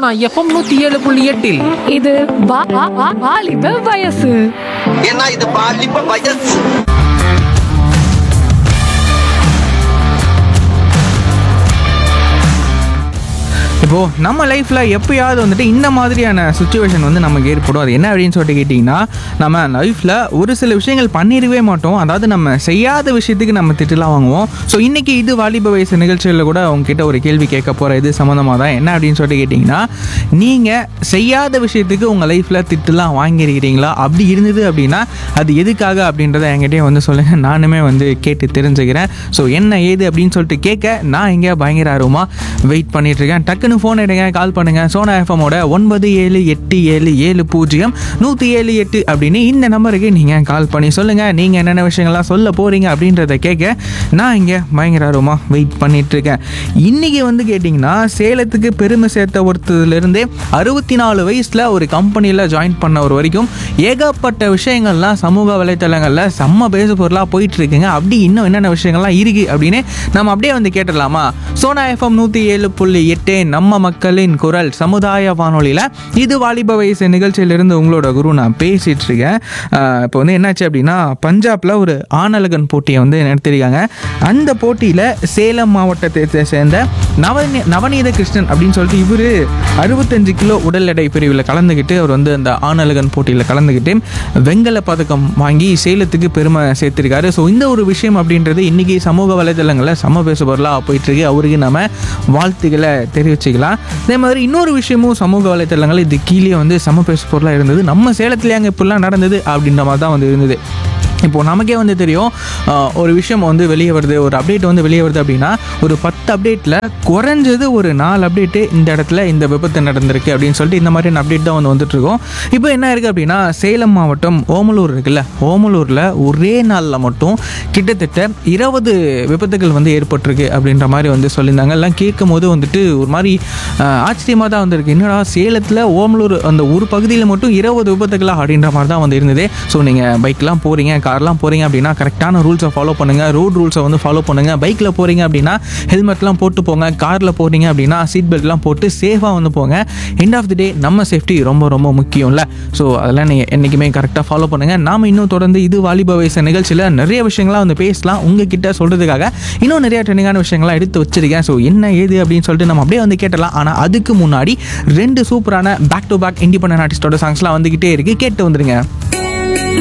Sona FM நூத்தி ஏழு புள்ளி எட்டில் இது வா- வா- வா- வாலிப வயசு ஏன்னா இது பாலிப்ப வயசு இப்போது நம்ம லைஃப்பில் எப்பயாவது வந்துட்டு இந்த மாதிரியான சுச்சுவேஷன் வந்து நமக்கு ஏற்படும் அது என்ன அப்படின்னு சொல்லிட்டு கேட்டிங்கன்னா நம்ம லைஃப்பில் ஒரு சில விஷயங்கள் பண்ணிடவே மாட்டோம் அதாவது நம்ம செய்யாத விஷயத்துக்கு நம்ம திட்டுலாம் வாங்குவோம் ஸோ இன்றைக்கி இது வாலிப வயசு நிகழ்ச்சியில் கூட உங்ககிட்ட ஒரு கேள்வி கேட்க போகிற இது சம்மந்தமாக தான் என்ன அப்படின்னு சொல்லிட்டு கேட்டிங்கன்னா நீங்கள் செய்யாத விஷயத்துக்கு உங்கள் லைஃப்பில் திட்டுலாம் வாங்கியிருக்கிறீங்களா அப்படி இருந்தது அப்படின்னா அது எதுக்காக அப்படின்றத என்கிட்டயே வந்து சொல்லுங்கள் நானுமே வந்து கேட்டு தெரிஞ்சுக்கிறேன் ஸோ என்ன ஏது அப்படின்னு சொல்லிட்டு கேட்க நான் இங்கே பயங்கர ஆர்வமாக வெயிட் பண்ணிட்டு இருக்கேன் டக்குன்னு ஃபோன் எடுங்க கால் பண்ணுங்கள் சோனா எஃப்எம்மோட ஒன்பது ஏழு எட்டு ஏழு ஏழு பூஜ்ஜியம் நூற்றி ஏழு எட்டு அப்படின்னு இந்த நம்பருக்கு நீங்கள் கால் பண்ணி சொல்லுங்கள் நீங்கள் என்னென்ன விஷயங்கள்லாம் சொல்ல போகிறீங்க அப்படின்றத கேட்க நான் இங்கே பயங்கர ஆர்வமாக வெயிட் பண்ணிட்டு இருக்கேன் இன்றைக்கி வந்து கேட்டிங்கன்னா சேலத்துக்கு பெருமை சேர்த்த ஒருத்ததுலேருந்தே அறுபத்தி நாலு வயசில் ஒரு கம்பெனியில் ஜாயின் பண்ணவர் வரைக்கும் ஏகப்பட்ட விஷயங்கள்லாம் சமூக வலைத்தளங்களில் செம்ம பேச பொருளாக போயிட்டு இருக்குங்க அப்படி இன்னும் என்னென்ன விஷயங்கள்லாம் இருக்குது அப்படின்னு நம்ம அப்படியே வந்து கேட்டுடலாமா சோனா எஃப்எம் நூற்றி ஏழு புள்ளி எட்டு நம்ம மக்களின் குரல் சமுதாய வானொலியில் இது வாலிப வயசு நிகழ்ச்சியிலிருந்து உங்களோட குரு நான் பேசிகிட்டு இருக்கேன் ஆஹ் இப்போ வந்து என்னாச்சு அப்படின்னா பஞ்சாபில் ஒரு ஆனலகன் போட்டியை வந்து நடத்திருக்காங்க அந்த போட்டியில் சேலம் மாவட்டத்தை சேர்ந்த நவநீ நவநீத கிருஷ்ணன் அப்படின்னு சொல்லிட்டு இவர் அறுபத்தஞ்சு கிலோ உடல் எடை பிரிவில் கலந்துக்கிட்டு அவர் வந்து அந்த ஆனலகன் போட்டியில் கலந்துக்கிட்டு வெங்கல பதக்கம் வாங்கி சேலத்துக்கு பெருமை சேர்த்திருக்காரு ஸோ இந்த ஒரு விஷயம் அப்படின்றது இன்றைக்கி சமூக வலைதளங்களில் சம பேசுபொருளாக போயிட்டுருக்கு அவருக்கு நம்ம வாழ்த்துக்களை தெரிவிச்சுக்கலாம் அதே மாதிரி இன்னொரு விஷயமும் சமூக வலைத்தளங்கள் இது கீழே வந்து சம பேசு பொருளாக இருந்தது நம்ம சேலத்துலேயே அங்கே இப்படிலாம் நடந்தது அப்படின்ற மாதிரி தான் வந்து இருந்தது இப்போது நமக்கே வந்து தெரியும் ஆஹ், ஒரு விஷயம் வந்து வெளியே வருது ஒரு அப்டேட் வந்து வெளியே வருது அப்படின்னா ஒரு பத்து அப்டேட்டில் குறைஞ்சது ஒரு நாலு அப்டேட்டு இந்த இடத்துல இந்த விபத்து நடந்திருக்கு அப்படின்னு சொல்லிட்டு இந்த மாதிரியான அப்டேட் தான் வந்து வந்துட்டுருக்கோம் இப்போ என்ன இருக்குது அப்படின்னா சேலம் மாவட்டம் ஓமலூர் இருக்குல்ல ஓமலூரில் ஒரே நாளில் மட்டும் கிட்டத்தட்ட இருபது விபத்துகள் வந்து ஏற்பட்டிருக்கு அப்படின்ற மாதிரி வந்து சொல்லியிருந்தாங்க எல்லாம் கேட்கும் போது வந்துட்டு ஒரு மாதிரி ஆச்சரியமாக தான் வந்திருக்கு என்னடா சேலத்தில் ஓமலூர் அந்த ஒரு பகுதியில் மட்டும் இருபது விபத்துகளா அப்படின்ற மாதிரி தான் வந்து இருந்தது ஸோ நீங்கள் பைக்லாம் போகிறீங்க கார்லாம் போகிறீங்க அப்படின்னா கரெக்டான ரூல்ஸை ஃபாலோ பண்ணுங்கள் ரோட் ரூல்ஸை வந்து ஃபாலோ பண்ணுங்கள் பைக்கில் போகிறீங்க அப்படின்னா ஹெல்மெட்லாம் போட்டு போங்க காரில் போகிறீங்க அப்படின்னா சீட் பெல்ட்லாம் போட்டு சேஃபாக வந்து போங்க எண்ட் ஆஃப் தி டே நம்ம சேஃப்டி ரொம்ப ரொம்ப முக்கியம்ல ஸோ அதெல்லாம் நீங்கள் என்றைக்குமே கரெக்டாக ஃபாலோ பண்ணுங்கள் நாம் இன்னும் தொடர்ந்து இது வாலிப வயசு நிகழ்ச்சியில் நிறைய விஷயங்கள்லாம் வந்து பேசலாம் உங்ககிட்ட சொல்கிறதுக்காக இன்னும் நிறைய ட்ரெண்டிங்கான விஷயங்கள்லாம் எடுத்து வச்சிருக்கேன் ஸோ என்ன ஏது அப்படின்னு சொல்லிட்டு நம்ம அப்படியே வந்து கேட்டலாம் ஆனால் அதுக்கு முன்னாடி ரெண்டு சூப்பரான பேக் டு பேக் இண்டிபெண்டன்ட் ஆர்டிஸ்டோட சாங்ஸ்லாம் வந்துக்கிட்டே இருக்குது கேட்டு வந்துருங்க